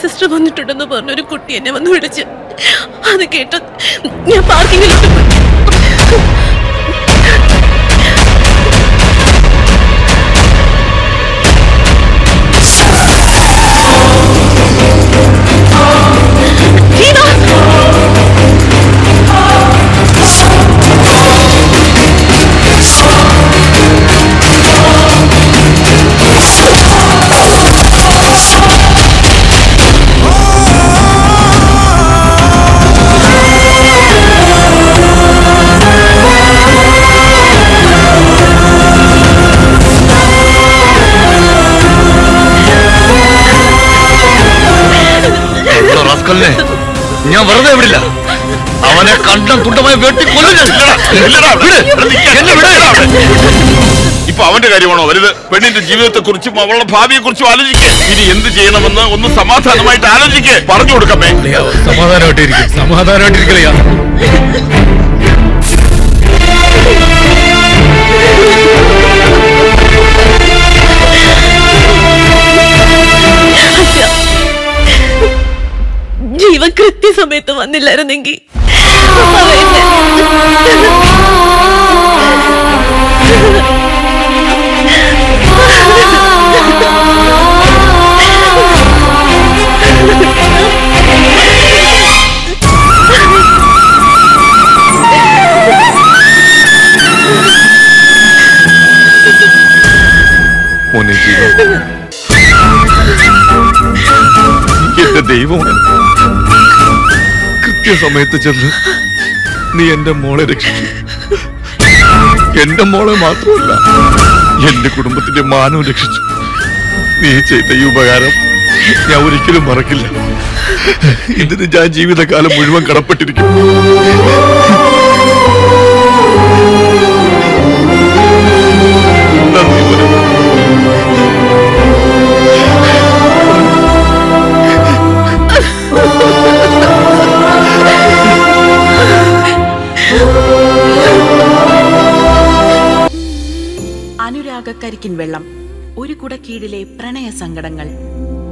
Sister വന്നിട്ടുണ്ടെന്ന് പറഞ്ഞൊരു കുട്ടി എന്നെ വന്ന് വിളിച്ച് അത് കേട്ട് ഞാൻ പാർക്കിങ്ങിലോട്ട് പോയി ഹീന! ഇവിടെ റാസ്കലിനെ ഞാൻ വെറുതെ വിടില്ല അവനെ കണ്ടം തുണ്ടമായി വെട്ടി കൊല്ലും ഞാൻ. ഇല്ലടാ, വിട്. എന്നെ വിട്. ഇപ്പൊ അവന്റെ കാര്യമാണോ വലുത് പെണ്ണിന്റെ ജീവിതത്തെ കുറിച്ചും അവളുടെ ഭാവിയെ കുറിച്ചും ആലോചിക്കേ ഇനി എന്ത് ചെയ്യണമെന്ന് ഒന്ന് സമാധാനമായിട്ട് ആലോചിക്കേ പറഞ്ഞു കൊടുക്കമ്മേ സമാധാനമായിട്ടിരിക്കും സമാധാനമായിട്ടിരിക്കലയ്യ ജീവൻ കൃത്യസമയത്ത് വന്നില്ലായിരുന്നെങ്കിൽ അവനെ- മോനെ ജീവൻ എന്റെ ദൈവമാണ് കൃത്യസമയത്ത് ചെന്ന് നീ എന്റെ മോളെ രക്ഷിച്ചു എന്റെ മോളെ മാത്രമല്ല എന്റെ കുടുംബത്തിന്റെ മാനവും രക്ഷിച്ചു നീ ചെയ്ത ഈ ഉപകാരം ഞാൻ ഒരിക്കലും മറക്കില്ല ഇതിന് ഞാൻ ജീവിതകാലം മുഴുവൻ കടപ്പെട്ടിരിക്കും നന്ദി മോനെ. അനുരാഗക്കരിക്കിൻ വെള്ളം ഒരു കുട കീഴിലെ പ്രണയ സങ്കടങ്ങൾ